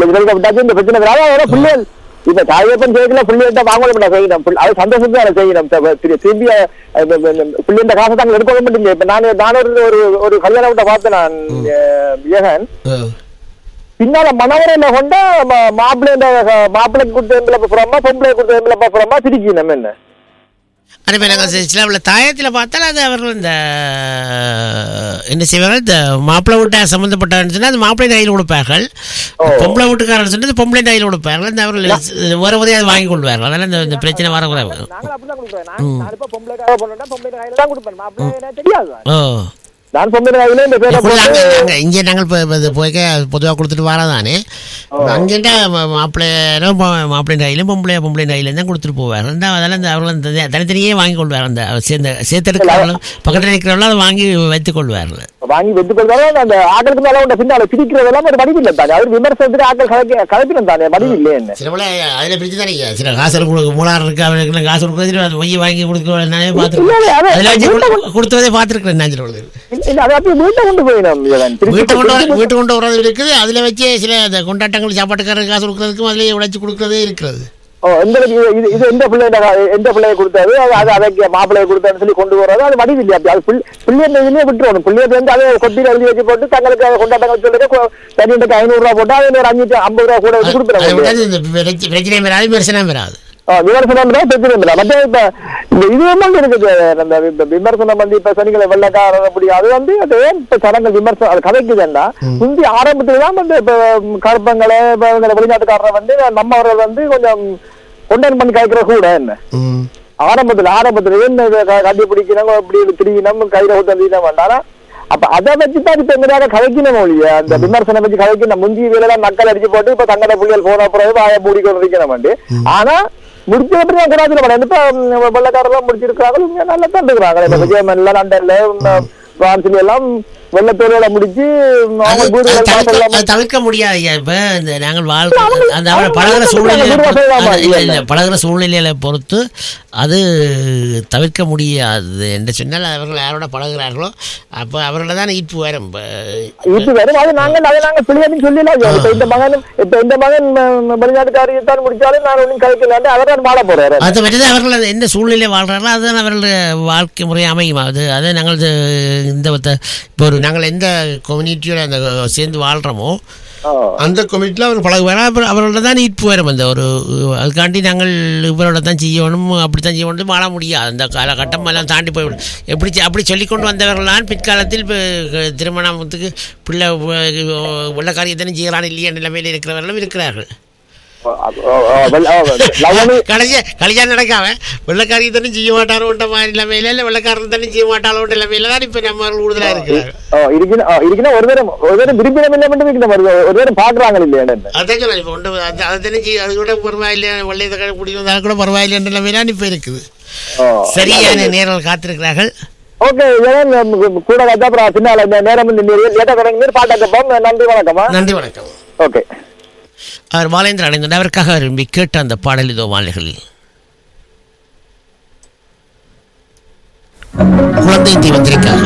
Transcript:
ஜெயிக்க விட்டாச்சு இந்த பிரச்சனை கிடையாது அதனால பிள்ளைகள் இப்ப தாயப்பன் ஜெயிக்கல பிள்ளைகிட்ட வாங்கல நான் செய்யணும் பிள்ளை- அது சந்தோஷத்தை அதை செய்யணும் த- திரு- திரும்பி பிள்ளைங்க காசை தாங்க எடுக்க மாட்டீங்க இப்ப நான் நான் ஒரு ஒரு ஒரு கல்யாணம் விட்ட பார்த்தேன் நான் விஜயகன் பின்னால மனவரையில கொண்ட மாப்பிள்ளை மாப்பிள்ளைக்கு கொடுத்த எம்பிளப்ப புறமா பொம்பளை கொடுத்த எம்பிளப்ப புறமா திருக்கி நம்ம என்ன ஆனால் இப்போ நாங்கள் சில உள்ள தாயத்தில் பார்த்தால் அது அவர்கள் இந்த என்ன செய்வார்கள் இந்த மாப்பிள்ளை வீட்டை சம்மந்தப்பட்டவன்னு சொன்னால் அது மாப்பிள்ளை கையில் கொடுப்பார்கள் பொம்பளை வீட்டுக்காரன் சொன்னது பொம்பளை கையில் கொடுப்பார்கள் இந்த அவர்கள் வர உதவி வாங்கி கொள்வார்கள் அதனால் இந்த இந்த பிரச்சனை வர கூடாது நாங்களும் அப்படிதான் கொடுப்பேன் நான் நான் இப்ப பொம்பளைக்காக பண்ணா பொம்பளை கையில தான் கொடுப்பேன் மாப்பிள்ளை எனக்கு தெரியாது ஓ நான் பொம்பளை கையில இந்த பேரை இப்படி போட்டு நாங்க- நாங்க இங்கே நாங்கள் இப்போ இது போய்க்க பொதுவாக கொடுத்துட்டு வரதானே அங்கேட்டா மாப்பிள்ளையோ மாப்பிள்ளை கையிலும் பொம்பளை பொம்பளை கையிலும் தான் கொடுத்துட்டு போவார் அந்த அதெல்லாம் இந்த அவர்கள் அந்த தனித்தனியே வாங்கி கொள்வார் அந்த சேர்ந்த சேர்த்தெடுக்கிறவங்களும் பக்கத்தில் இருக்கிறவங்களும் அதை வாங்கி வைத்துக் கொள்வார்கள் வாங்கி வெத்து கொடுத்தாலும் அந்த ஆக்களுக்கு மேல உண்ட பின்னால பிரிக்கிறதெல்லாம் ஒரு வடிவு இல்லை தானே அவர் விமர்சனத்துக்கு ஆக்கள் கலக்க கலப்பினம் தானே வடிவு இல்லை என்ன சில போல அதில் பிரிச்சு தானே சில காசு கொடுக்க மூலார் இருக்கு அவருக்கு காசு கொடுக்குறது அது மைய வாங்கி கொடுக்க நானே இல்ல, பார்த்துருக்கேன் அது- அதில் வச்சு கொடு- கொடுத்ததே பார்த்துருக்கேன் நான் சொல்லுவது இல்ல, இல்ல, அதை அப்படியே வீட்டை கொண்டு போயிடும் இவன். திருப்பி வீட்டு கொண்டு வர- திருப்பி வீட்டு கொண்டு வர்றது இருக்குது அதில் வச்சு சில அந்த கொண்டாட்டங்கள் சாப்பாட்டுக்காரருக்கு காசு கொடுக்கறதுக்கும் அதிலே உழைச்சி கொடுக்கறதே இருக்கிறது ஓ, இந்த இது இது- இது எந்த பிள்ளைய எந்த பிள்ளைய கொடுத்தாரு அது அது அதை மாப்பிள்ளைய கொடுத்தாருன்னு சொல்லி கொண்டு வர்றது அது வடிவு இல்லையா அப்படி அது பிள்ளை பிள்ளைய இதுலயே விட்டுறணும் பிள்ளைய வந்து அதை கொட்டியில் எழுதி வச்சு போட்டு தங்களுக்கு அதை கொண்டாட்டங்கள் சொல்லிட்டு தனியுக்கு ஐநூறு ரூபா போட்டு அது ஒரு அஞ்சூற்றி ஐம்பது ரூபா கூட வச்சு அதை கொடுத்துருவாங்க விட இந்த பிரச்ச- பிரச்சனையும் வராது விமர்சனம் வராது விமர்சனம் தான் பிரச்சனை இல்லை மற்ற இப்ப இந்த இது வந்து இருக்குது அந்த இப்ப விமர்சனம் வந்து இப்ப சொன்னீங்களே வெள்ளக்காரர் அப்படி அது வந்து அது ஏன் இப்ப சடங்கள் விமர்சனம் அது கதைக்குதுன்னா முந்தி ஆரம்பத்துல தான் வந்து இப்ப கருப்பங்களை இப்ப இவங்க வெளிநாட்டுக்காரரை வந்து நம்மவர்கள் வந்து கொஞ்சம் கொண்டான் பண்ணி காய்க்கிற கூட என்ன ஆரம்பத்துல ஆரம்பத்துல என்ன இதை க- கட்டி பிடிக்கணும் அப்படி திரிக்கணும் கையில விட்டு தந்தினா வேண்டாம் அப்ப அதை வச்சு தான் இப்ப எங்கேயாவது கதைக்கணும் ஒழிய அந்த விமர்சனம் வச்சு கதைக்கணும் முந்தி வேலை மக்கள் அடிச்சு போட்டு இப்ப தங்கட புள்ளிகள் போன பிறகு வாய மூடிக்கொண்டு இருக்கணும் ஆனா முடிச்ச எப்படி நான் கூடாது மேடம் இப்ப ம், வெள்ளக்காரெல்லாம் முடிச்சிருக்காங்க இங்க நல்லா தான் இருக்கிறாங்க இப்ப விஜயமன்ல லண்டன்ல ம், பிரான்ஸ்ல எல்லாம் வெள்ளத்தோட முடிச்சு ம், அவங்க அது- வீடுகள் அது தவிர்க்க- வாசல்லாம் அது தவிர்க்க முடியாது ஐயா. இப்ப இந்த நாங்கள் வாழ் அவங்க- அந்த அவரை அவங்க பழகுற அவங்க சூழ்நிலையை வீடு பொறுத்து- வாசல் அது இல்ல, இல்ல. இல்ல, பழகுற சூழ்நிலைகளை பொறுத்து அது தவிர்க்க முடியாது என்று சொன்னால் அவர்கள் யாரோட பழகுறார்களோ அப்போ அவர்கள தான் ஈர்ப்பு வரும் இப்ப இது வரும் அது நாங்கள் அதை நாங்கள் பிள்ளைன்னு சொல்லலாம் இப்ப இந்த மகன் இப்ப இந்த மகன் ம், வெளிநாட்டுக்காரியை தான் முடிச்சாலும் நான் ஒன்றும் கழிக்கலான்னு அவர் தான் வாழ போறாரு அது பற்றி அவர்கள் அது எந்த சூழ்நிலை வாழ்கிறார்களோ அதுதான் அவர்களுடைய வாழ்க்கை முறை அமையும் அது அதை நாங்கள் இது இந்த வத்த- இப்போ ஒரு நாங்கள் எந்த கம்யூனிட்டியோட அந்த சேர்ந்து வாழ்கிறோமோ ஆ. அந்த கம்யூனிட்டியில் அவர் பழகுவார் அப்புறம் அவரோட தான் ஈர்ப்பு வரும் அந்த ஒரு அதுக்காண்டி நாங்கள் இவரோட தான் செய்யணும் அப்படி தான் செய்யணும் வாழ முடியாது அந்த காலகட்டம் எல்லாம் தாண்டி போய்விடும் எப்படி செ- அப்படி சொல்லிக்கொண்டு வந்தவர்கள்தான் பிற்காலத்தில் இப்போ திருமணத்துக்கு பிள்ளை வெள்ளக்காரியத்தனை செய்யலாம் இல்லையா நிலைமையில் இருக்கிறவர்களும் இருக்கிறார்கள் லவனி கடைசியா கல்யாணம் நடக்காம வெள்ளக்காரியத்தனும் செய்ய மாட்டாரோன்ற மாதிரி நிலைமையில இல்லை வெள்ளக்காரன் தண்ணி செய்ய மாட்டாரோன்ற நிலைமையில தான் இப்போ நம்ம கூடுதலாக இருக்கிறாங்க இருக்கணும் இருக்கணும் ஒரு நேரம் ஒரு நேரம் விரும்பினம் இல்லை மட்டும் இருக்கணும் ஒரு ஒரு நேரம் பாக்குறாங்க இல்லையா என்ன அதான் சொல்ல இப்போ ஒன்று அது அதை தெரிஞ்சு அது கூட பரவாயில்லை வெள்ளையதை குடிக்கிறதால கூட பரவாயில்லைன்ற நிலைமையில இப்போ இருக்குது சரியான நேரம் காத்திருக்கிறார்கள் ஓகே கூட கத்தா அப்புறம் பின்னால இந்த நேரம் லேட்டா தொடங்கி பாட்டா கப்போம் நன்றி வணக்கமா நன்றி வணக்கம் ஓகே அவர் பாலேந்திர அடைந்தார் அவருக்காக விரும்பி கேட்ட அந்த பாடல் இதோ மாலைகளில் குழந்தை தீவந்திரிக்காக